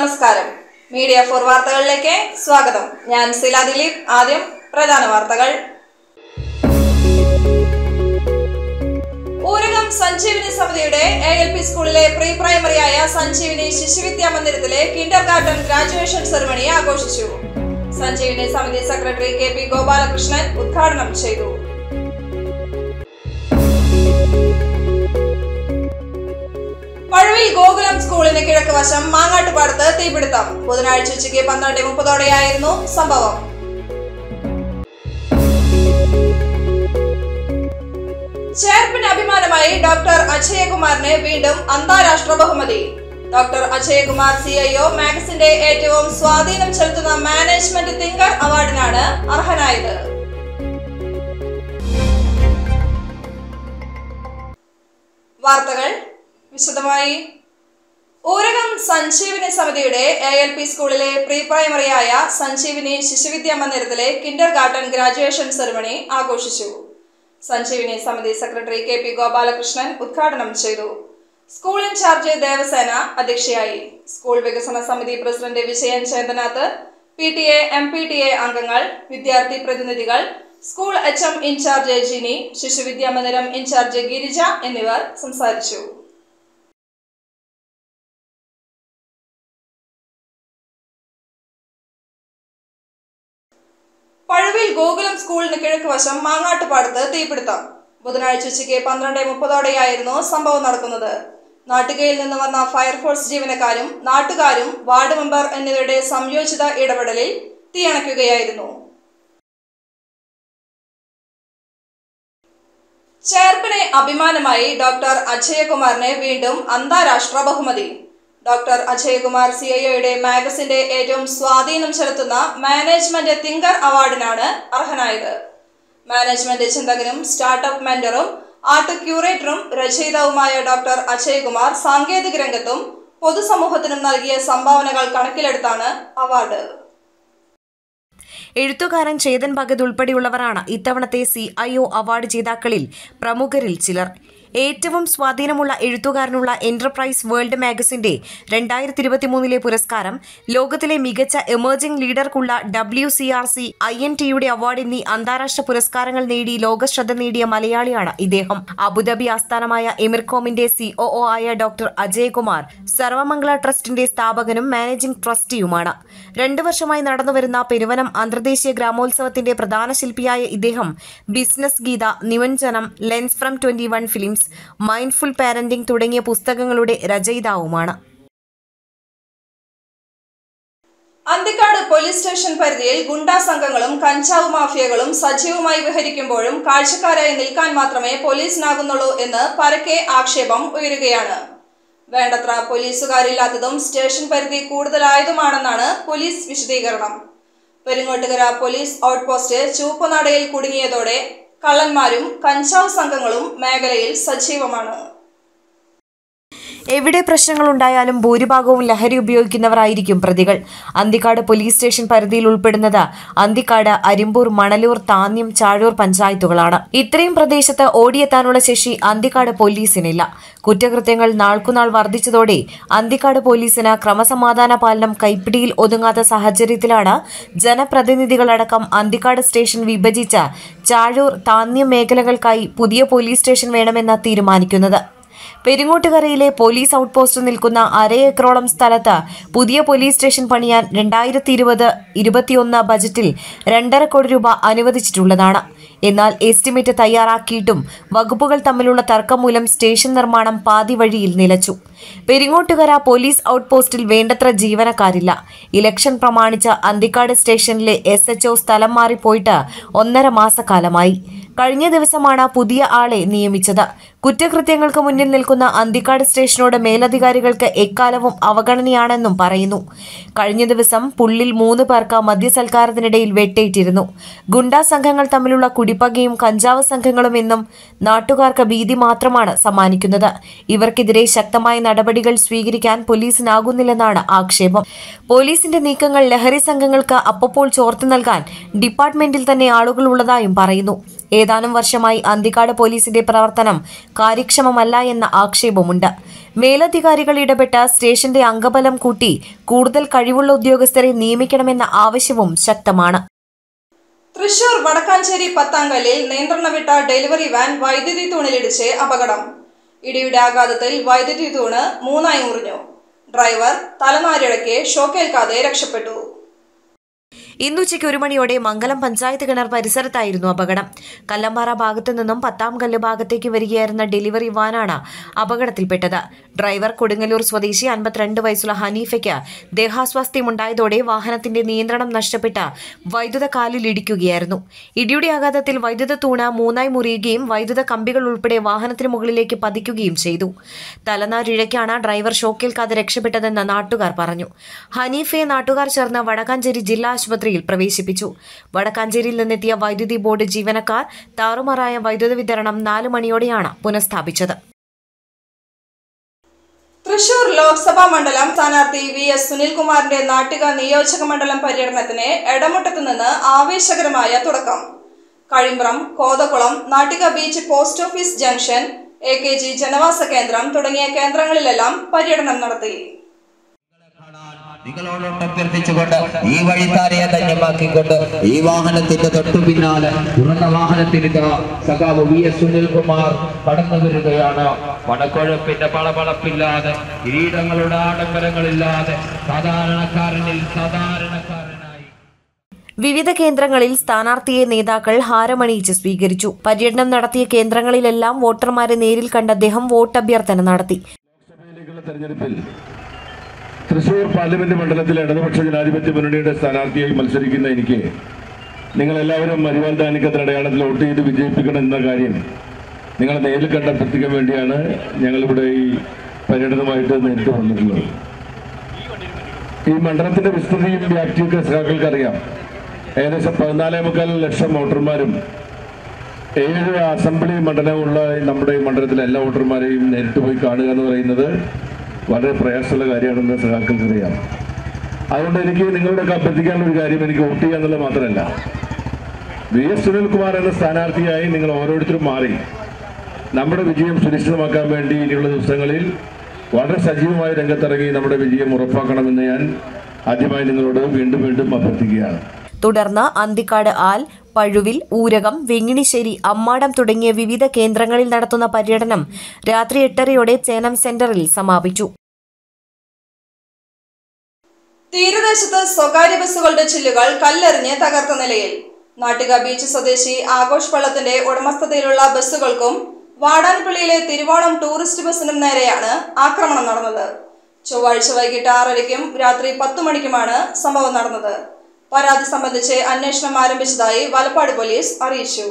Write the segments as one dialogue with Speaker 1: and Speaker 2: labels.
Speaker 1: നമസ്കാരം media for വാർത്തകളിലേക്ക് സ്വാഗതം ഞാൻ ശില ദിലീപ് ആദ്യം പ്രധാന വാർത്തകൾ ഊരകം സഞ്ജീവിനി സമിതിയുടെ എ എൽ പി സ്കൂളിലെ പ്രീ പ്രൈമറിയായ സഞ്ജീവിനി ശിശുവിദ്യാ മന്ദിരത്തിലെ കിൻഡർ ഗാർഡൻ ഗ്രാജുവേഷൻ സെറമണി ആഘോഷിച്ചു സഞ്ജീവിനി സമിതി സെക്രട്ടറി കെ പി ഗോപാലകൃഷ്ണൻ ഉദ്ഘാടനം ചെയ്തു പഴുവിൽ ഗോകുലം സ്കൂളിന് കിഴക്ക് വശം മാങ്ങാട്ടുപാടത്ത് തീപിടുത്തം ബുധനാഴ്ച ഉച്ചയ്ക്ക് പന്ത്രണ്ട് മുപ്പതോടെയായിരുന്നു സംഭവം ചേർപ്പിന് അഭിമാനമായി ഡോക്ടർ അക്ഷയകുമാറിന് വീണ്ടും അന്താരാഷ്ട്ര ബഹുമതി doctor Akshayakumar C I O മാഗസിന്റെ ഏറ്റവും സ്വാധീനം ചെലുത്തുന്ന മാനേജ്മെന്റ് തിങ്കർ അവാർഡിനാണ് അർഹനായത് വാർത്തകൾ വിശദമായി ഊരകം സഞ്ജീവിനി സമിതിയുടെ എ എൽ പി സ്കൂളിലെ പ്രീ പ്രൈമറിയായ സഞ്ജീവിനി ശിശുവിദ്യാ മന്ദിരത്തിലെ കിൻഡർ ഗാർഡൻ ഗ്രാജുവേഷൻ സെറിമണി ആഘോഷിച്ചു സഞ്ജീവിനി സമിതി സെക്രട്ടറി കെ പി ഗോപാലകൃഷ്ണൻ ഉദ്ഘാടനം ചെയ്തു സ്കൂൾ ഇൻചാർജ് ദേവസേന അധ്യക്ഷയായി സ്കൂൾ വികസന സമിതി president Vijayan Chenthanath P T A M P T A അംഗങ്ങൾ വിദ്യാർത്ഥി പ്രതിനിധികൾ school H M incharge Jini Shishuvidya Mandiram incharge Girija എന്നിവർ സംസാരിച്ചു പഴുവിൽ ഗോകുലം സ്കൂളിന് കിഴക്ക് വശം മാങ്ങാട്ടുപാടത്ത് തീപിടുത്തം ബുധനാഴ്ച ഉച്ചയ്ക്ക് പന്ത്രണ്ട് മുപ്പതോടെയായിരുന്നു സംഭവം നടക്കുന്നത് നാട്ടികയിൽ നിന്ന് വന്ന ഫയർഫോഴ്സ് ജീവനക്കാരും നാട്ടുകാരും വാർഡ് മെമ്പർ എന്നിവരുടെ സംയോജിത ഇടപെടലിൽ തീയണയ്ക്കുകയായിരുന്നു ചേർപ്പിനെ അഭിമാനമായി ഡോക്ടർ അജയകുമാറിന് വീണ്ടും അന്താരാഷ്ട്ര ബഹുമതി ഡോക്ടർ അജയകുമാർ സി ഐ ഒയുടെ മാഗസിന്റെ ഏറ്റവും സ്വാധീനം ചെലുത്തുന്ന മാനേജ്മെന്റ് തിങ്കർ അവാർഡിനാണ് അർഹനായത് മാനേജ്മെന്റ് ചിന്തകനും സ്റ്റാർട്ടപ്പ് മെന്ററും ആർട്ട് ക്യൂറേറ്ററും രചയിതാവുമായ ഡോക്ടർ അജയകുമാർ സാങ്കേതിക രംഗത്തും പൊതുസമൂഹത്തിനും നൽകിയ സംഭാവനകൾ കണക്കിലെടുത്താണ് അവാർഡ്
Speaker 2: എഴുത്തുകാരൻ ചേതൻ ഭഗത് ഉൾപ്പെടെയുള്ളവരാണ് ഇത്തവണത്തെ സി ഐ ഒ അവാർഡ് ജേതാക്കളിൽ പ്രമുഖരിൽ ചിലർ ഏറ്റവും സ്വാധീനമുള്ള എഴുത്തുകാരനുള്ള എന്റർപ്രൈസ് വേൾഡ് മാഗസിന്റെ രണ്ടായിരത്തി ഇരുപത്തിമൂന്നിലെ പുരസ്കാരം ലോകത്തിലെ മികച്ച എമേർജിംഗ് ലീഡർക്കുള്ള W C R C I N ടിയുടെ അവാർഡ് എന്നീ അന്താരാഷ്ട്ര പുരസ്കാരങ്ങൾ നേടി ലോകശ്രദ്ധ നേടിയ മലയാളിയാണ് ഇദ്ദേഹം അബുദാബി ആസ്ഥാനമായ എമിർകോമിന്റെ സിഒഒ ആയ ഡോക്ടർ അജയകുമാർ സർവമംഗള ട്രസ്റ്റിന്റെ സ്ഥാപകനും മാനേജിംഗ് ട്രസ്റ്റിയുമാണ് രണ്ടു വർഷമായി നടന്നുവരുന്ന പെരുവനം അന്തർദേശീയ ഗ്രാമോത്സവത്തിന്റെ പ്രധാന ശില്പിയായ ഇദ്ദേഹം business Gita Nimajjanam lens from twenty one films mindful parenting തുടങ്ങിയ പുസ്തകങ്ങളുടെ രചയിതാവുമാണ്
Speaker 1: അന്തിക്കാട് പോലീസ് സ്റ്റേഷൻ പരിധിയിൽ ഗുണ്ടാ സംഘങ്ങളും കഞ്ചാവ് മാഫിയകളും സജീവമായി വിഹരിക്കുമ്പോഴും കാഴ്ചക്കാരായി നിൽക്കാൻ മാത്രമേ പോലീസിനാകുന്നുള്ളൂ എന്ന് പരക്കെ ആക്ഷേപം ഉയരുകയാണ് വേണ്ടത്ര പോലീസുകാരില്ലാത്തതും സ്റ്റേഷൻ പരിധി കൂടുതലായതുമാണെന്നാണ് പോലീസ് വിശദീകരണം പെരിങ്ങോട്ടുകര പോലീസ് ഔട്ട്പോസ്റ്റ് ചൂപ്പുനാടയിൽ കുടുങ്ങിയതോടെ കള്ളന്മാരും കഞ്ചാവ് സംഘങ്ങളും മേഖലയിൽ സജീവമാണ്
Speaker 2: എവിടെ പ്രശ്നങ്ങളുണ്ടായാലും ഭൂരിഭാഗവും ലഹരി ഉപയോഗിക്കുന്നവരായിരിക്കും പ്രതികൾ അന്തിക്കാട് പോലീസ് സ്റ്റേഷൻ പരിധിയിൽ ഉൾപ്പെടുന്നത് അന്തിക്കാട് അരിമ്പൂർ മണലൂർ താന്യം ചാഴൂർ പഞ്ചായത്തുകളാണ് ഇത്രയും പ്രദേശത്ത് ഓടിയെത്താനുള്ള ശേഷി അന്തിക്കാട് പോലീസിനില്ല കുറ്റകൃത്യങ്ങൾ നാൾക്കുനാൾ വർദ്ധിച്ചതോടെ അന്തിക്കാട് പോലീസിന് ക്രമസമാധാന പാലനം കൈപ്പിടിയിൽ ഒതുങ്ങാത്ത സാഹചര്യത്തിലാണ് ജനപ്രതിനിധികളടക്കം അന്തിക്കാട് സ്റ്റേഷൻ വിഭജിച്ച് ചാഴൂർ താന്യം മേഖലകൾക്കായി പുതിയ പോലീസ് സ്റ്റേഷൻ വേണമെന്ന് തീരുമാനിക്കുന്നത് പെരിങ്ങോട്ടുകരയിലെ പോലീസ് ഔട്ട്പോസ്റ്റ് നിൽക്കുന്ന അര ഏക്കറോളം സ്ഥലത്ത് പുതിയ പോലീസ് സ്റ്റേഷൻ പണിയാൻ രണ്ടായിരത്തി ഇരുപത് ഇരുപത്തിയൊന്ന് ബജറ്റിൽ രണ്ടര കോടി രൂപ അനുവദിച്ചിട്ടുള്ളതാണ് എന്നാൽ എസ്റ്റിമേറ്റ് തയ്യാറാക്കിയിട്ടും വകുപ്പുകൾ തമ്മിലുള്ള തർക്കം മൂലം സ്റ്റേഷൻ നിർമ്മാണം പാതി വഴിയിൽ നിലച്ചു പെരിങ്ങോട്ടുകര പോലീസ് ഔട്ട്പോസ്റ്റിൽ വേണ്ടത്ര ജീവനക്കാരില്ല ഇലക്ഷൻ പ്രമാണിച്ച് അന്തിക്കാട് സ്റ്റേഷനിലെ എസ് എച്ച്ഒ സ്ഥലം മാറിപ്പോയിട്ട് ഒന്നര മാസക്കാലമായി കഴിഞ്ഞ ദിവസമാണ് പുതിയ ആളെ നിയമിച്ചത് കുറ്റകൃത്യങ്ങൾക്ക് മുന്നിൽ നിൽക്കുന്ന അന്തിക്കാട് സ്റ്റേഷനോട് മേലധികാരികൾക്ക് എക്കാലവും അവഗണനയാണെന്നും പറയുന്നു കഴിഞ്ഞ ദിവസം പുള്ളിൽ മൂന്ന് പേർക്ക് മദ്യസൽക്കാരത്തിനിടയിൽ വെട്ടേറ്റിരുന്നു ഗുണ്ടാ സംഘങ്ങൾ തമ്മിലുള്ള കുടിപ്പകയും കഞ്ചാവ് സംഘങ്ങളും എന്നും നാട്ടുകാർക്ക് ഭീതി മാത്രമാണ് സമ്മാനിക്കുന്നത് ഇവർക്കെതിരെ ശക്തമായ നടപടികൾ സ്വീകരിക്കാൻ പോലീസിനാകുന്നില്ലെന്നാണ് ആക്ഷേപം പോലീസിന്റെ നീക്കങ്ങൾ ലഹരി സംഘങ്ങൾക്ക് അപ്പപ്പോൾ ചോർത്തി നൽകാൻ ഡിപ്പാർട്ട്മെന്റിൽ തന്നെ ആളുകൾ ഉള്ളതായും പറയുന്നു ഏതാനും വർഷമായി അന്തിക്കാട് പോലീസിന്റെ പ്രവർത്തനം കാര്യക്ഷമമല്ല എന്ന ആക്ഷേപമുണ്ട് മേലധികാരികൾ ഇടപെട്ട് സ്റ്റേഷന്റെ അംഗബലം കൂട്ടി കൂടുതൽ കഴിവുള്ള ഉദ്യോഗസ്ഥരെ നിയമിക്കണമെന്ന ആവശ്യവും ശക്തമാണ്
Speaker 1: തൃശൂർ വടക്കാഞ്ചേരി പത്താങ്കല്ലിൽ നിയന്ത്രണം വിട്ട ഡെലിവറി വാൻ വൈദ്യുതി തൂണിലിടിച്ച് അപകടം ഇടിയുടെ ആഘാതത്തിൽ വൈദ്യുതി തൂണ് മൂന്നായി മുറിഞ്ഞു ഡ്രൈവർ തലനാരിഴയ്ക്ക് ഷോക്കേൽക്കാതെ രക്ഷപ്പെട്ടു
Speaker 2: ഇന്നുച്ചയ്ക്ക് ഒരു മണിയോടെ മംഗലം പഞ്ചായത്ത് കിണർ പരിസരത്തായിരുന്നു അപകടം കല്ലമ്പാറ ഭാഗത്തു നിന്നും പത്താം കല്ല് ഭാഗത്തേക്ക് വരികയായിരുന്ന ഡെലിവറി വാനാണ് അപകടത്തിൽപ്പെട്ടത് ഡ്രൈവർ കൊടുങ്ങല്ലൂർ സ്വദേശി അൻപത്തിരണ്ട് വയസ്സുള്ള ഹനീഫയ്ക്ക് ദേഹാസ്വാസ്ഥ്യമുണ്ടായതോടെ വാഹനത്തിന്റെ നിയന്ത്രണം നഷ്ടപ്പെട്ട് വൈദ്യുത കാലിൽ ഇടിക്കുകയായിരുന്നു ഇടിയുടെ ആഘാതത്തിൽ വൈദ്യുത തൂണ് മൂന്നായി മുറിയുകയും വൈദ്യുത കമ്പികൾ ഉൾപ്പെടെ വാഹനത്തിന് മുകളിലേക്ക് പതിക്കുകയും ചെയ്തു തലനാരിഴയ്ക്കാണ് ഡ്രൈവർ ഷോക്കേൽക്കാതെ രക്ഷപ്പെട്ടതെന്ന് നാട്ടുകാർ പറഞ്ഞു ഹനീഫയെ നാട്ടുകാർ ചേർന്ന് വടക്കാഞ്ചേരി ജില്ലാ ആശുപത്രിയിൽ പ്രവേശിപ്പിച്ചു വടക്കാഞ്ചേരിയിൽ നിന്നെത്തിയ വൈദ്യുതി ബോർഡ് ജീവനക്കാർ താറുമാറായ വൈദ്യുത വിതരണം നാല് മണിയോടെയാണ് പുനഃസ്ഥാപിച്ചത്
Speaker 1: തൃശൂർ ലോക്സഭാ മണ്ഡലം സ്ഥാനാർത്ഥി വി എസ് സുനിൽകുമാറിന്റെ നാട്ടിക നിയോജക മണ്ഡലം പര്യടനത്തിന് എടമുട്ടത്ത് നിന്ന് ആവേശകരമായ തുടക്കം Kazhimbram Kothakulam Nattika beach post office junction A K G ജനവാസ കേന്ദ്രം തുടങ്ങിയ കേന്ദ്രങ്ങളിലെല്ലാം പര്യടനം നടത്തി
Speaker 3: നിങ്ങളോടൊട്ട് അഭ്യർത്ഥിച്ചുകൊണ്ട് ഈ വഴിത്താരയെ ധന്യമാക്കിക്കൊണ്ട് ഈ വാഹനത്തിന്റെ തൊട്ടു പിന്നാലെ തുറന്ന വാഹനത്തിൽ ഇതാ സഖാവ് വി എസ് സുനിൽകുമാർ കടന്നു വരികയാണ് പണക്കൊഴുപ്പിന്റെ പളപളപ്പില്ലാതെ കിരീടങ്ങളുടെ ആഡംബരങ്ങളില്ലാതെ സാധാരണക്കാരനിൽ സാധാരണക്കാരനായി
Speaker 2: വിവിധ കേന്ദ്രങ്ങളിൽ സ്ഥാനാർത്ഥിയെ നേതാക്കൾ ഹാരമണിയിച്ച് സ്വീകരിച്ചു പര്യടനം നടത്തിയ കേന്ദ്രങ്ങളിലെല്ലാം വോട്ടർമാരെ നേരിൽ കണ്ട അദ്ദേഹം വോട്ടഭ്യർത്ഥന നടത്തി
Speaker 4: ലോക്സഭയിലേക്കുള്ള തെരഞ്ഞെടുപ്പിൽ തൃശൂർ പാർലമെന്റ് മണ്ഡലത്തിൽ ഇടതുപക്ഷ ജനാധിപത്യ മുന്നണിയുടെ സ്ഥാനാർത്ഥിയായി മത്സരിക്കുന്ന എനിക്ക് നിങ്ങളെല്ലാവരും അരിവാൾ ദാനിക്കത്തിന് അടയാളത്തിൽ വോട്ട് ചെയ്ത് വിജയിപ്പിക്കണം എന്ന കാര്യം നിങ്ങളെ നേരിൽ കണ്ട് അഭ്യർത്ഥിക്കാൻ വേണ്ടിയാണ് ഞങ്ങളിവിടെ ഈ പര്യടനമായിട്ട് നേരിട്ട് വന്നിട്ടുള്ളത് ഈ മണ്ഡലത്തിന്റെ വിസ്തൃതിയും വ്യാപ്തിയൊക്കെ സഖാക്കൾക്ക് അറിയാം ഏകദേശം പതിനാലേ മുക്കാൽ ലക്ഷം വോട്ടർമാരും ഏഴ് അസംബ്ലി മണ്ഡലമുള്ള നമ്മുടെ ഈ മണ്ഡലത്തിലെ എല്ലാ വോട്ടർമാരെയും നേരിട്ട് പോയി കാണുക എന്ന് പറയുന്നത് വളരെ പ്രയാസമുള്ള കാര്യമാണെന്ന് സഹാക്കൾക്ക് അറിയാം അതുകൊണ്ട് എനിക്ക് നിങ്ങളോടൊക്കെ അഭ്യർത്ഥിക്കാനുള്ള ഒരു കാര്യം എനിക്ക് വോട്ട് ചെയ്യുക എന്നുള്ളത് മാത്രമല്ല വി എസ് സുനിൽകുമാർ എന്ന സ്ഥാനാർത്ഥിയായി നിങ്ങൾ ഓരോരുത്തരും മാറി നമ്മുടെ വിജയം സുനിശ്ചിതമാക്കാൻ വേണ്ടി ഇനിയുള്ള ദിവസങ്ങളിൽ വളരെ സജീവമായി രംഗത്തിറങ്ങി നമ്മുടെ വിജയം ഉറപ്പാക്കണമെന്ന് ഞാൻ ആദ്യമായി നിങ്ങളോട് വീണ്ടും വീണ്ടും അഭ്യർത്ഥിക്കുകയാണ്
Speaker 2: തുടർന്ന് അന്തിക്കാട് ആൽ പഴുവിൽ ഊരകം വെങ്ങിണിശ്ശേരി അമ്മാടം തുടങ്ങിയ വിവിധ കേന്ദ്രങ്ങളിൽ നടത്തുന്ന പര്യടനം രാത്രി എട്ടരയോടെ ചേനം സെന്ററിൽ സമാപിച്ചു
Speaker 1: തീരദേശത്ത് സ്വകാര്യ ബസ്സുകളുടെ ചില്ലുകൾ കല്ലെറിഞ്ഞ് തകർത്ത നിലയിൽ നാട്ടിക ബീച്ച് സ്വദേശി ആഘോഷ് പള്ളത്തിന്റെ ഉടമസ്ഥതയിലുള്ള ബസ്സുകൾക്കും വാടാൻപള്ളിയിലെ തിരുവോണം ടൂറിസ്റ്റ് ബസ്സിനും നേരെയാണ് ആക്രമണം നടന്നത് ചൊവ്വാഴ്ച വൈകിട്ട് ആറരയ്ക്കും രാത്രി പത്തു മണിക്കുമാണ് സംഭവം നടന്നത് പരാതി സംബന്ധിച്ച് അന്വേഷണം ആരംഭിച്ചതായി വലപ്പാട് പോലീസ് അറിയിച്ചു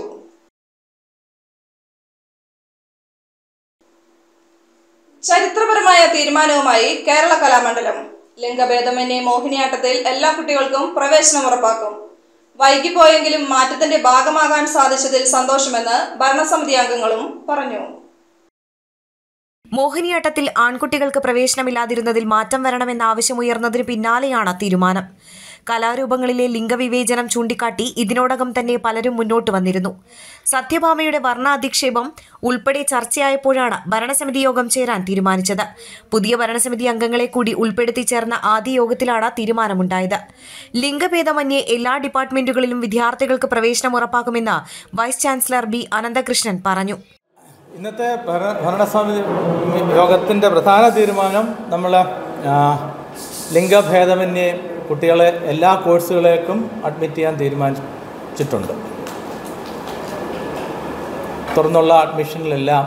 Speaker 1: ചരിത്രപരമായ തീരുമാനവുമായി കേരള കലാമണ്ഡലം ലിംഗഭേദമന്യേ മോഹിനിയാട്ടത്തിൽ എല്ലാ കുട്ടികൾക്കും പ്രവേശനം ഉറപ്പാക്കും വൈകിപ്പോയെങ്കിലും മാറ്റത്തിന്റെ ഭാഗമാകാൻ സാധിച്ചതിൽ സന്തോഷമെന്ന് ഭരണസമിതി അംഗങ്ങളും പറഞ്ഞു
Speaker 2: മോഹിനിയാട്ടത്തിൽ ആൺകുട്ടികൾക്ക് പ്രവേശനമില്ലാതിരുന്നതിൽ മാറ്റം വരണമെന്ന ആവശ്യമുയർന്നതിന് പിന്നാലെയാണ് തീരുമാനം കലാരൂപങ്ങളിലെ ലിംഗവിവേചനം ചൂണ്ടിക്കാട്ടി ഇതിനോടകം തന്നെ പലരും മുന്നോട്ട് വന്നിരുന്നു സത്യഭാമയുടെ വർണ്ണ അധിക്ഷേപം ഉൾപ്പെടെ ചർച്ചയായപ്പോഴാണ് ഭരണസമിതി യോഗം ചേരാൻ തീരുമാനിച്ചത് പുതിയ ഭരണസമിതി അംഗങ്ങളെ കൂടി ഉൾപ്പെടുത്തി ചേർന്ന ആദ്യ യോഗത്തിലാണ് തീരുമാനമുണ്ടായത് ലിംഗഭേദമന്യേ എല്ലാ ഡിപ്പാർട്ട്മെന്റുകളിലും വിദ്യാർത്ഥികൾക്ക് പ്രവേശനം ഉറപ്പാക്കുമെന്ന് വൈസ് ചാൻസലർ ബി അനന്തകൃഷ്ണൻ പറഞ്ഞു
Speaker 5: ഇന്നത്തെ ഭരണ ഭരണസമിതി യോഗത്തിൻ്റെ പ്രധാന തീരുമാനം നമ്മൾ ലിംഗഭേദമന്യേ കുട്ടികളെ എല്ലാ കോഴ്സുകളിലേക്കും അഡ്മിറ്റ് ചെയ്യാൻ തീരുമാനിച്ചിട്ടുണ്ട് തുറന്നുള്ള അഡ്മിഷനിലെല്ലാം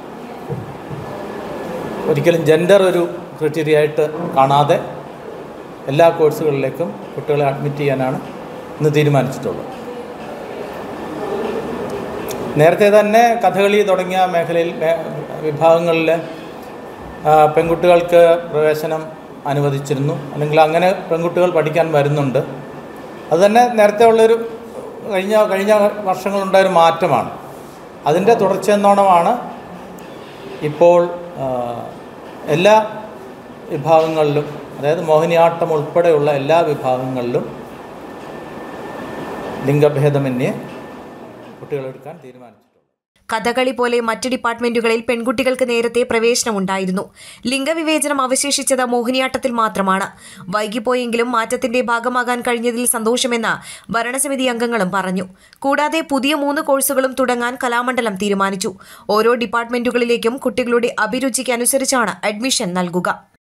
Speaker 5: ഒരിക്കലും ജെൻഡർ ഒരു ക്രിറ്റീരിയ ആയിട്ട് കാണാതെ എല്ലാ കോഴ്സുകളിലേക്കും കുട്ടികളെ അഡ്മിറ്റ് ചെയ്യാനാണ് ഇന്ന് തീരുമാനിച്ചിട്ടുള്ളത് നേരത്തെ തന്നെ കഥകളി തുടങ്ങിയ മേഖലയിൽ മേ- വിഭാഗങ്ങളിൽ ആ, പെൺകുട്ടികൾക്ക് പ്രവേശനം അനുവദിച്ചിരുന്നു അല്ലെങ്കിൽ അങ്ങനെ പെൺകുട്ടികൾ പഠിക്കാൻ വരുന്നുണ്ട് അതുതന്നെ നേരത്തെ ഉള്ളൊരു കഴിഞ്ഞ കഴിഞ്ഞ വർഷങ്ങളുണ്ടായൊരു മാറ്റമാണ് അതിൻ്റെ തുടർച്ചയെന്നോണമാണ് ഇപ്പോൾ ആ, എല്ലാ വിഭാഗങ്ങളിലും അതായത് മോഹിനിയാട്ടം ഉൾപ്പെടെയുള്ള എല്ലാ വിഭാഗങ്ങളിലും ലിംഗഭേദമന്യേ കുട്ടികളെ എടുക്കാൻ തീരുമാനിച്ചിട്ടുള്ളത്
Speaker 2: കഥകളി പോലെ മറ്റ് ഡിപ്പാർട്ട്മെന്റുകളിൽ പെൺകുട്ടികൾക്ക് നേരത്തെ പ്രവേശനമുണ്ടായിരുന്നു ലിംഗവിവേചനം അവശേഷിച്ചത് മോഹിനിയാട്ടത്തിൽ മാത്രമാണ് വൈകിപ്പോയെങ്കിലും മാറ്റത്തിന്റെ ഭാഗമാകാൻ കഴിഞ്ഞതിൽ സന്തോഷമെന്ന് ഭരണസമിതി അംഗങ്ങളും പറഞ്ഞു കൂടാതെ പുതിയ മൂന്ന് കോഴ്സുകളും തുടങ്ങാൻ കലാമണ്ഡലം തീരുമാനിച്ചു ഓരോ ഡിപ്പാർട്ട്മെന്റുകളിലേക്കും കുട്ടികളുടെ അഭിരുചിക്ക് അനുസരിച്ചാണ് അഡ്മിഷൻ നൽകുക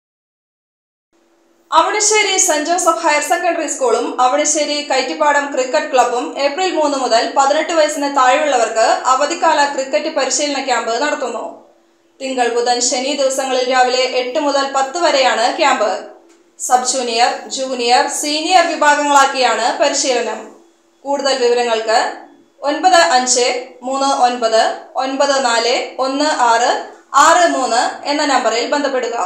Speaker 1: Avanissery saint Joseph higher secondary സ്കൂളും അവണിശ്ശേരി കൈറ്റിപ്പാടം ക്രിക്കറ്റ് ക്ലബ്ബും ഏപ്രിൽ മൂന്ന് മുതൽ പതിനെട്ട് വയസ്സിന് താഴെയുള്ളവർക്ക് അവധിക്കാല ക്രിക്കറ്റ് പരിശീലന ക്യാമ്പ് നടത്തുന്നു തിങ്കൾ ബുധൻ ശനി ദിവസങ്ങളിൽ രാവിലെ എട്ട് മുതൽ പത്ത് വരെയാണ് camp sub junior junior senior വിഭാഗങ്ങളാക്കിയാണ് പരിശീലനം കൂടുതൽ വിവരങ്ങൾക്ക് ഒൻപത് അഞ്ച് മൂന്ന് ഒൻപത് ഒൻപത് നാല് ഒന്ന് ആറ് ആറ് മൂന്ന് എന്ന നമ്പറിൽ ബന്ധപ്പെടുക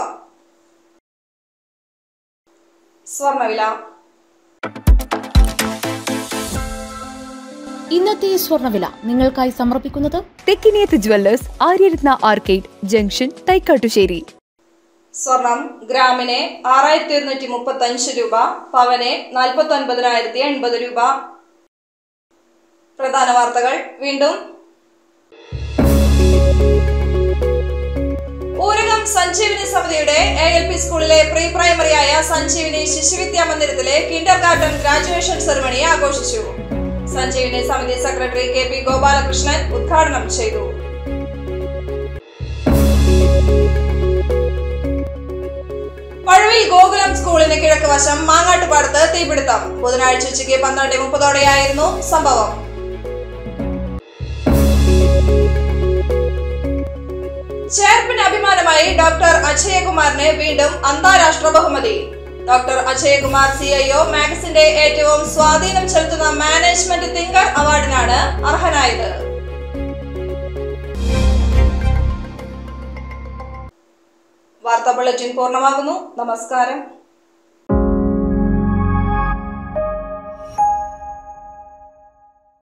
Speaker 1: സ്വർണ്ണവില
Speaker 6: ഇന്നത്തെ സ്വർണ്ണവില നിങ്ങൾക്കായി സമർപ്പിക്കുന്നത്
Speaker 7: Thekkiniyath jewellers Aryaratna arcade junction Thaikkattussery
Speaker 1: സ്വർണം ഗ്രാമിന് ആറായിരത്തി ഒരുന്നൂറ്റി മുപ്പത്തി അഞ്ച് രൂപ പവന് നാൽപ്പത്തി ഒൻപതിനായിരത്തി എൺപത് രൂപ പ്രധാന വാർത്തകൾ വീണ്ടും ഊരകം സഞ്ജീവിനി സമിതിയുടെ എ എൽ പി സ്കൂളിലെ പ്രീ പ്രൈമറിയായ സഞ്ജീവിനി ശിശുവിദ്യാ മന്ദിരത്തിലെ കിൻഡർ ഗാർഡൻ ഗ്രാജുവേഷൻ സെറമണി ആഘോഷിച്ചു സഞ്ജീവിനി സമിതി സെക്രട്ടറി കെ പി ഗോപാലകൃഷ്ണൻ ഉദ്ഘാടനം ചെയ്തു പഴവിൽ ഗോകുലം സ്കൂളിന് കിഴക്ക് വശം മാങ്ങാട്ടുപാടത്ത് തീപിടുത്തം ബുധനാഴ്ച ഉച്ചയ്ക്ക് പന്ത്രണ്ട് മുപ്പതോടെയായിരുന്നു സംഭവം ചേർപ്പിന് അഭിമാനമായി ഡോക്ടർ അക്ഷയകുമാറിന് വീണ്ടും അന്താരാഷ്ട്ര ബഹുമതി doctor Akshayakumar C I O മാഗസിന്റെ ഏറ്റവും സ്വാധീനം ചെലുത്തുന്ന മാനേജ്മെന്റ് തിങ്കർ അവാർഡിനാണ് അർഹനായത് വാർത്താ ബുള്ളറ്റിൻ പൂർണ്ണമാകുന്നു നമസ്കാരം